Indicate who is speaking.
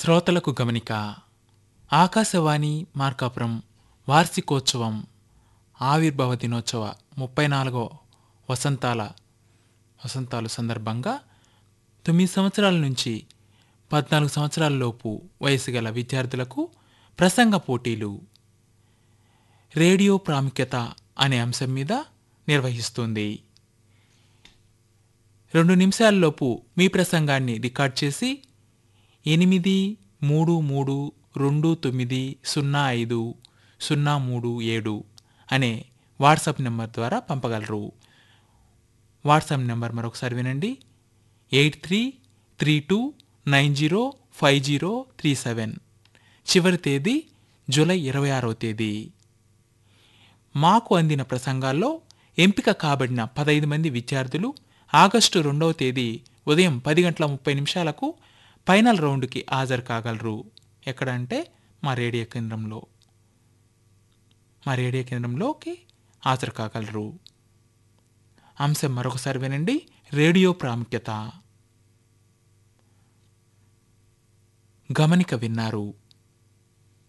Speaker 1: శ్రోతలకు గమనిక ఆకాశవాణి మార్కాపురం వార్షికోత్సవం ఆవిర్భావ దినోత్సవ ముప్పై నాలుగో వసంతాల వసంతాలు సందర్భంగా తొమ్మిది సంవత్సరాల నుంచి పద్నాలుగు సంవత్సరాల లోపు వయసు గల విద్యార్థులకు ప్రసంగ పోటీలు రేడియో ప్రాముఖ్యత అనే అంశం మీద నిర్వహిస్తుంది రెండు నిమిషాల్లోపు మీ ప్రసంగాన్ని రికార్డ్ చేసి ఎనిమిది మూడు మూడు రెండు తొమ్మిది సున్నా ఐదు సున్నా మూడు ఏడు అనే వాట్సాప్ నెంబర్ ద్వారా పంపగలరు వాట్సాప్ నెంబర్ మరొకసారి వినండి eight three three two nine zero five zero three seven చివరి తేదీ జూలై ఇరవై ఆరవ తేదీ మాకు అందిన ప్రసంగాల్లో ఎంపిక కాబడిన పదహైదు మంది విద్యార్థులు ఆగస్టు రెండవ తేదీ ఉదయం పది గంటల ముప్పై నిమిషాలకు ఫైనల్ రౌండ్కి హాజరు కాగలరు ఎక్కడ అంటే మా రేడియో కేంద్రంలో మా రేడియో కేంద్రంలోకి హాజరు కాగలరు అంశం మరొకసారి వినండి రేడియో ప్రాముఖ్యత గమనిక విన్నారు